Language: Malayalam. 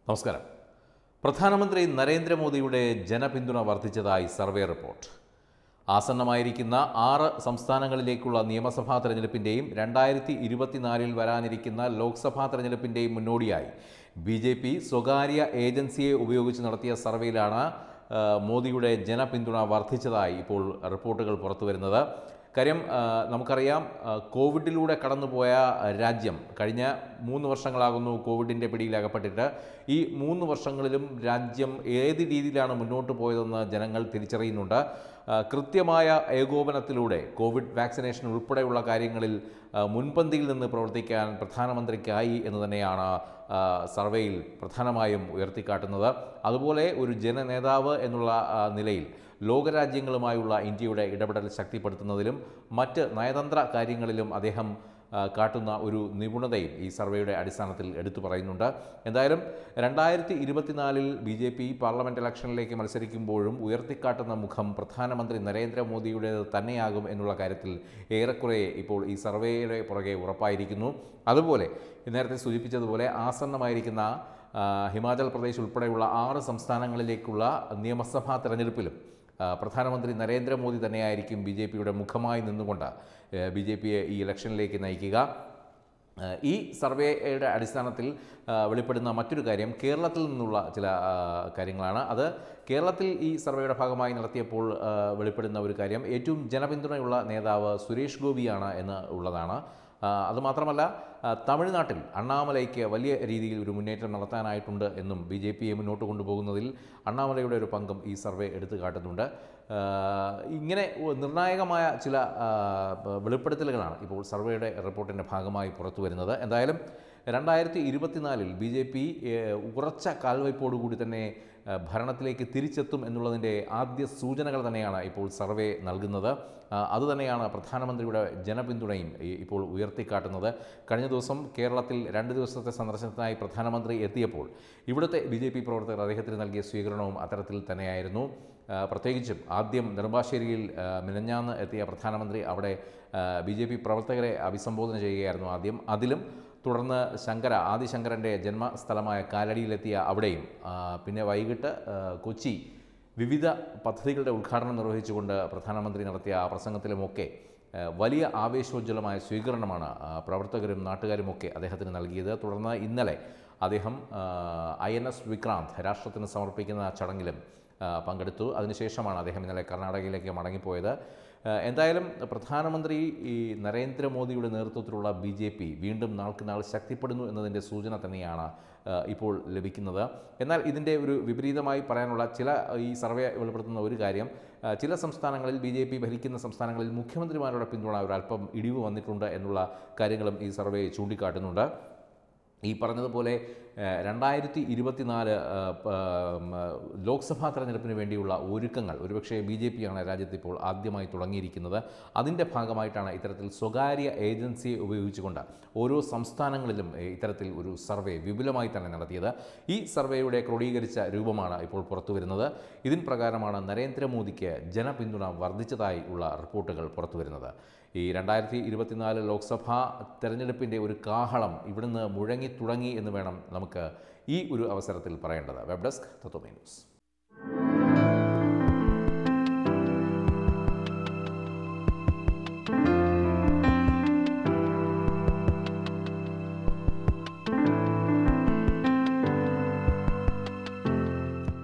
നമസ്കാരം പ്രധാനമന്ത്രി നരേന്ദ്രമോദിയുടെ ജനപിന്തുണ വർദ്ധിച്ചതായി സർവേ റിപ്പോർട്ട് ആസന്നമായിരിക്കുന്ന ആറ് സംസ്ഥാനങ്ങളിലേക്കുള്ള നിയമസഭാ തെരഞ്ഞെടുപ്പിൻ്റെയും രണ്ടായിരത്തി ഇരുപത്തിനാലിൽ വരാനിരിക്കുന്ന ലോക്സഭാ തെരഞ്ഞെടുപ്പിൻ്റെയും മുന്നോടിയായി ബി ജെ പി സ്വകാര്യ ഏജൻസിയെ ഉപയോഗിച്ച് നടത്തിയ സർവേയിലാണ് ആ, മോദിയുടെ ജനപിന്തുണ വർദ്ധിച്ചതായി ഇപ്പോൾ റിപ്പോർട്ടുകൾ പുറത്തുവരുന്നത് കാര്യം ആ, നമുക്കറിയാം ആ, കോവിഡിലൂടെ കടന്നുപോയ രാജ്യം കഴിഞ്ഞ മൂന്ന് വർഷങ്ങളാകുന്നു കോവിഡിൻ്റെ പിടിയിലകപ്പെട്ടിട്ട് ഈ മൂന്ന് വർഷങ്ങളിലും രാജ്യം ഏത് രീതിയിലാണ് മുന്നോട്ട് പോയതെന്ന് ജനങ്ങൾ തിരിച്ചറിയുന്നുണ്ട് ആ, കൃത്യമായ ഏകോപനത്തിലൂടെ കോവിഡ് വാക്സിനേഷൻ ഉൾപ്പെടെയുള്ള കാര്യങ്ങളിൽ ആ, മുൻപന്തിയിൽ നിന്ന് പ്രവർത്തിക്കാൻ പ്രധാനമന്ത്രിക്കായി എന്ന് തന്നെയാണ് ആ, സർവേയിൽ പ്രധാനമായും ഉയർത്തിക്കാട്ടുന്നത് അതുപോലെ ഒരു ജനനേതാവ് എന്നുള്ള ആ, നിലയിൽ ലോകരാജ്യങ്ങളുമായുള്ള ഇന്ത്യയുടെ ഇടപെടൽ ശക്തിപ്പെടുത്തുന്നതിലും മറ്റ് നയതന്ത്ര കാര്യങ്ങളിലും അദ്ദേഹം ആ, കാട്ടുന്ന ഒരു നിപുണതയും ഈ സർവേയുടെ അടിസ്ഥാനത്തിൽ എടുത്തു പറയുന്നുണ്ട് എന്തായാലും രണ്ടായിരത്തി ഇരുപത്തിനാലിൽ ബി ജെ പി പാർലമെൻറ്റ് ഇലക്ഷനിലേക്ക് മത്സരിക്കുമ്പോഴും ഉയർത്തിക്കാട്ടുന്ന മുഖം പ്രധാനമന്ത്രി നരേന്ദ്രമോദിയുടേത് തന്നെയാകും എന്നുള്ള കാര്യത്തിൽ ഏറെക്കുറെ ഇപ്പോൾ ഈ സർവേയുടെ പുറകെ ഉറപ്പായിരിക്കുന്നു അതുപോലെ നേരത്തെ സൂചിപ്പിച്ചതുപോലെ ആസന്നമായിരിക്കുന്ന ആ, ഹിമാചൽ പ്രദേശ് ഉൾപ്പെടെയുള്ള ആറ് സംസ്ഥാനങ്ങളിലേക്കുള്ള നിയമസഭാ തെരഞ്ഞെടുപ്പിലും ആ, പ്രധാനമന്ത്രി നരേന്ദ്രമോദി തന്നെയായിരിക്കും ബി ജെ പിയുടെ മുഖമായി നിന്നുകൊണ്ട് ബി ജെ പിയെ ഈ ഇലക്ഷനിലേക്ക് നയിക്കുക ആ, ഈ സർവേയുടെ അടിസ്ഥാനത്തിൽ ആ, വെളിപ്പെടുന്ന മറ്റൊരു കാര്യം കേരളത്തിൽ നിന്നുള്ള ചില ആ, കാര്യങ്ങളാണ് അത് കേരളത്തിൽ ഈ സർവേയുടെ ഭാഗമായി നടത്തിയപ്പോൾ ആ, വെളിപ്പെടുന്ന ഒരു കാര്യം ഏറ്റവും ജനപിന്തുണയുള്ള നേതാവ് സുരേഷ് ഗോപിയാണ് എന്ന് ഉള്ളതാണ് ആ, അതുമാത്രമല്ല ആ, തമിഴ്നാട്ടിൽ അണ്ണാമലയ്ക്ക് വലിയ രീതിയിൽ ഒരു മുന്നേറ്റം നടത്താനായിട്ടുണ്ട് എന്നും ബി ജെ പിയെ മുന്നോട്ട് കൊണ്ടുപോകുന്നതിൽ അണ്ണാമലയുടെ ഒരു പങ്കും ഈ സർവേ എടുത്തു കാട്ടുന്നുണ്ട് ആ, ഇങ്ങനെ ഒ- നിർണായകമായ ചില ആ, പ- വെളിപ്പെടുത്തലുകളാണ് ഇപ്പോൾ സർവേയുടെ റിപ്പോർട്ടിൻ്റെ ഭാഗമായി പുറത്തു വരുന്നത് എന്തായാലും രണ്ടായിരത്തി ഇരുപത്തിനാലിൽ ബി ജെ പി ഉറച്ച കാൽവയ്പോടുകൂടി തന്നെ ആ, ഭരണത്തിലേക്ക് തിരിച്ചെത്തും എന്നുള്ളതിൻ്റെ ആദ്യ സൂചനകൾ തന്നെയാണ് ഇപ്പോൾ സർവേ നൽകുന്നത് ആ, അതുതന്നെയാണ് പ്രധാനമന്ത്രിയുടെ ജനപിന്തുണയും ഈ- ഇപ്പോൾ ഉയർത്തിക്കാട്ടുന്നത് കഴിഞ്ഞ ദിവസം കേരളത്തിൽ രണ്ട് ദിവസത്തെ സന്ദർശനത്തിനായി പ്രധാനമന്ത്രി എത്തിയപ്പോൾ ഇവിടുത്തെ ബി ജെ പി പ്രവർത്തകർ അദ്ദേഹത്തിന് നൽകിയ സ്വീകരണവും അത്തരത്തിൽ തന്നെയായിരുന്നു ആ, പ്രത്യേകിച്ചും ആദ്യം നെടുമ്പാശ്ശേരിയിൽ ആ, മിനഞ്ഞാന്ന് എത്തിയ പ്രധാനമന്ത്രി അവിടെ ബി ജെ പി പ്രവർത്തകരെ അഭിസംബോധന ചെയ്യുകയായിരുന്നു ആദ്യം അതിലും തുടർന്ന് ശങ്കര ആദിശങ്കരൻ്റെ ജന്മസ്ഥലമായ കാലടിയിലെത്തിയ അവിടെയും ആ, പിന്നെ വൈകിട്ട് ആ, കൊച്ചി വിവിധ പദ്ധതികളുടെ ഉദ്ഘാടനം നിർവഹിച്ചുകൊണ്ട് പ്രധാനമന്ത്രി നടത്തിയ ആ പ്രസംഗത്തിലുമൊക്കെ ആ, വലിയ ആവേശോജ്വലമായ സ്വീകരണമാണ് ആ, പ്രവർത്തകരും നാട്ടുകാരുമൊക്കെ അദ്ദേഹത്തിന് നൽകിയത് തുടർന്ന് ഇന്നലെ അദ്ദേഹം ഐ എൻ എസ് വിക്രാന്ത് രാഷ്ട്രത്തിന് സമർപ്പിക്കുന്ന ചടങ്ങിലും ആ, പങ്കെടുത്തു അതിനുശേഷമാണ് അദ്ദേഹം ഇന്നലെ കർണാടകയിലേക്ക് മടങ്ങിപ്പോയത് ആ, എന്തായാലും പ്രധാനമന്ത്രി ഈ നരേന്ദ്രമോദിയുടെ നേതൃത്വത്തിലുള്ള ബി ജെ പി വീണ്ടും നാൾക്ക് നാൾ ശക്തിപ്പെടുന്നു എന്നതിൻ്റെ സൂചന തന്നെയാണ് ആ, ഇപ്പോൾ ലഭിക്കുന്നത് എന്നാൽ ഇതിൻ്റെ ഒരു വിപരീതമായി പറയാനുള്ള ചില ഈ സർവേ വെളിപ്പെടുത്തുന്ന ഒരു കാര്യം ആ, ചില സംസ്ഥാനങ്ങളിൽ ബി ജെ പി ഭരിക്കുന്ന സംസ്ഥാനങ്ങളിൽ മുഖ്യമന്ത്രിമാരുടെ പിന്തുണ ഒരല്പം ഇടിവ് വന്നിട്ടുണ്ട് എന്നുള്ള കാര്യങ്ങളും ഈ സർവേ ചൂണ്ടിക്കാട്ടുന്നുണ്ട് ഈ പറഞ്ഞതുപോലെ ഏഹ്, രണ്ടായിരത്തി ഇരുപത്തിനാല് ഏഹ്, പ- ഉം, ഏഹ്, ലോക്സഭാ തെരഞ്ഞെടുപ്പിന് വേണ്ടിയുള്ള ഒരുക്കങ്ങൾ ഒരുപക്ഷേ ബി ജെ പിയാണ് രാജ്യത്ത് ഇപ്പോൾ ആദ്യമായി തുടങ്ങിയിരിക്കുന്നത് അതിൻ്റെ ഭാഗമായിട്ടാണ് ഇത്തരത്തിൽ സ്വകാര്യ ഏജൻസിയെ ഉപയോഗിച്ചുകൊണ്ട് ഓരോ സംസ്ഥാനങ്ങളിലും ഏഹ്, ഇത്തരത്തിൽ ഒരു സർവേ വിപുലമായി തന്നെ നടത്തിയത് ഈ സർവേയുടെ ക്രോഡീകരിച്ച രൂപമാണ് ഇപ്പോൾ പുറത്തു വരുന്നത് ഇതിൻ പ്രകാരമാണ് നരേന്ദ്രമോദിക്ക് ജനപിന്തുണ വർദ്ധിച്ചതായി ഉള്ള റിപ്പോർട്ടുകൾ പുറത്തു വരുന്നത് ഈ രണ്ടായിരത്തി ഇരുപത്തിനാല് ലോക്സഭാ തെരഞ്ഞെടുപ്പിൻ്റെ ഒരു കാഹളം ഇവിടുന്ന് മുഴങ്ങി തുടങ്ങി എന്ന് വേണം നമുക്ക് ഈ ഒരു അവസരത്തിൽ പറയേണ്ടത് വെബ് ഡെസ്ക് തത്വമേ ന്യൂസ്